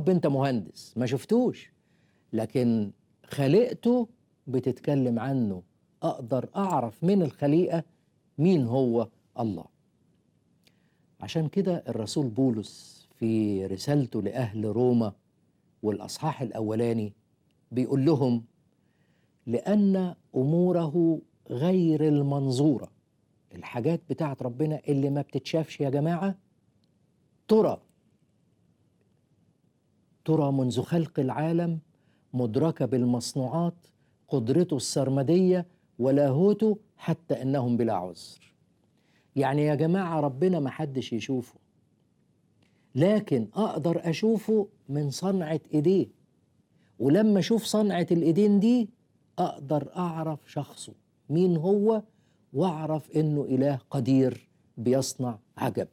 رب انت مهندس ما شفتوش لكن خلقته بتتكلم عنه اقدر اعرف من الخليقه مين هو الله عشان كده الرسول بولس في رسالته لاهل روما والاصحاح الاولاني بيقول لهم لان اموره غير المنظوره الحاجات بتاعت ربنا اللي ما بتتشافش يا جماعه ترى ترى منذ خلق العالم مدركه بالمصنوعات قدرته السرمديه ولاهوته حتى انهم بلا عذر يعني يا جماعه ربنا ما حدش يشوفه لكن اقدر اشوفه من صنعه ايديه ولما اشوف صنعه الايدين دي اقدر اعرف شخصه مين هو واعرف انه اله قدير بيصنع عجب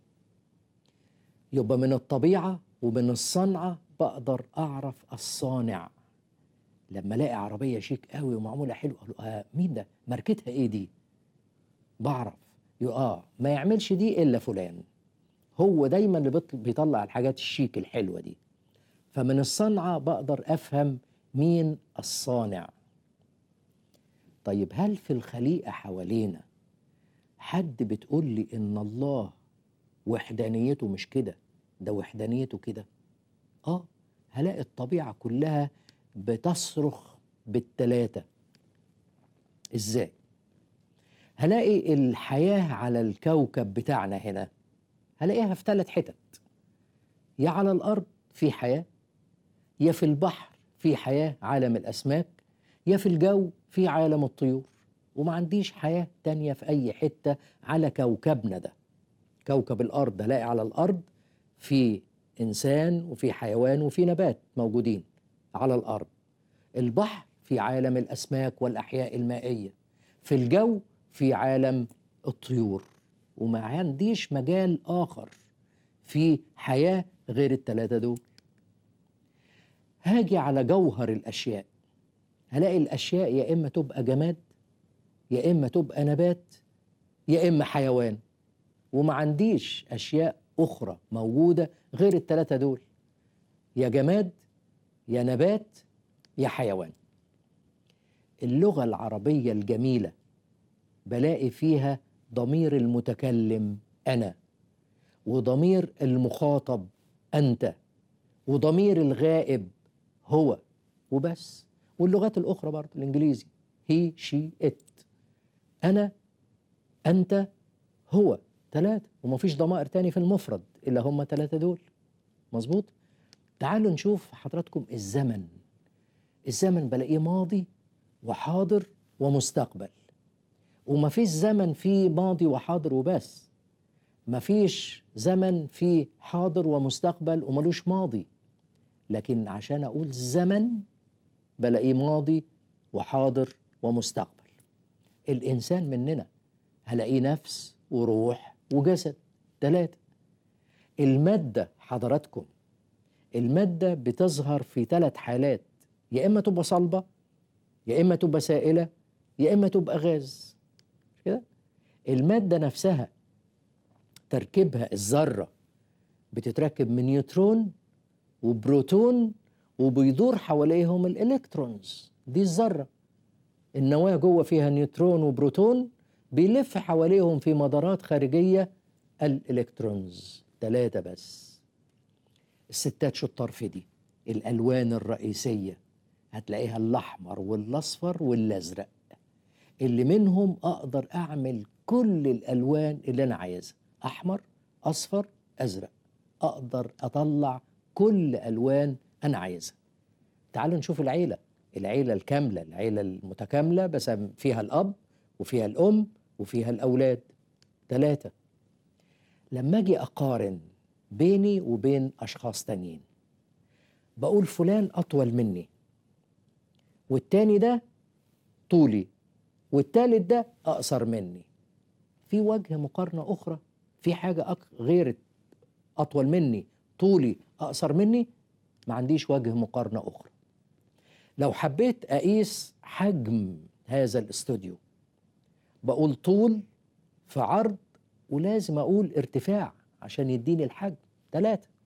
يبقى من الطبيعه ومن الصنعه بقدر اعرف الصانع لما الاقي عربيه شيك قوي ومعموله حلو اقول آه مين ده ماركتها ايه دي بعرف يقول اه ما يعملش دي الا فلان هو دايما اللي بيط- بيطلع الحاجات الشيك الحلوه دي فمن الصنعه بقدر افهم مين الصانع طيب هل في الخليقه حوالينا حد بتقول لي ان الله وحدانيته مش كده ده وحدانيته كده اه هلاقي الطبيعه كلها بتصرخ بالتلاتة ازاي هلاقي الحياه على الكوكب بتاعنا هنا هلاقيها في ثلاث حتت يا على الارض في حياه يا في البحر في حياه عالم الاسماك يا في الجو في عالم الطيور وما عنديش حياه تانية في اي حته على كوكبنا ده كوكب الارض هلاقي على الارض في انسان وفي حيوان وفي نبات موجودين على الارض البحر في عالم الاسماك والاحياء المائيه في الجو في عالم الطيور وما عنديش مجال اخر في حياه غير الثلاثه دول هاجي على جوهر الاشياء هلاقي الاشياء يا اما تبقى جماد يا اما تبقى نبات يا اما حيوان وما عنديش اشياء اخرى موجوده غير الثلاثه دول يا جماد يا نبات يا حيوان اللغه العربيه الجميله بلاقي فيها ضمير المتكلم انا وضمير المخاطب انت وضمير الغائب هو وبس واللغات الاخرى برضه الانجليزي هي شي ات انا انت هو ثلاثة ومفيش ضمائر تاني في المفرد إلا هم ثلاثة دول مظبوط تعالوا نشوف حضراتكم الزمن الزمن بلاقيه ماضي وحاضر ومستقبل ومفيش زمن فيه ماضي وحاضر وبس مفيش زمن فيه حاضر ومستقبل وملوش ماضي لكن عشان أقول زمن بلاقيه ماضي وحاضر ومستقبل الإنسان مننا هلاقيه نفس وروح وجسد ثلاثة المادة حضراتكم المادة بتظهر في ثلاث حالات يا إما تبقى صلبة يا إما تبقى سائلة يا إما تبقى غاز مش كده المادة نفسها تركيبها الذرة بتتركب من نيوترون وبروتون وبيدور حواليهم الإلكترونز دي الذرة النواة جوه فيها نيوترون وبروتون بيلف حواليهم في مدارات خارجية الإلكترونز ثلاثة بس الستات شطار في دي الألوان الرئيسية هتلاقيها الأحمر والأصفر والأزرق اللي منهم أقدر أعمل كل الألوان اللي أنا عايزها أحمر أصفر أزرق أقدر أطلع كل ألوان أنا عايزها تعالوا نشوف العيلة العيلة الكاملة العيلة المتكاملة بس فيها الأب وفيها الأم وفيها الأولاد ثلاثة لما أجي أقارن بيني وبين أشخاص تانيين بقول فلان أطول مني والتاني ده طولي والتالت ده أقصر مني في وجه مقارنة أخرى في حاجة أك... غير أطول مني طولي أقصر مني ما عنديش وجه مقارنة أخرى لو حبيت أقيس حجم هذا الاستوديو بقول طول في عرض ولازم أقول ارتفاع عشان يديني الحجم ثلاثة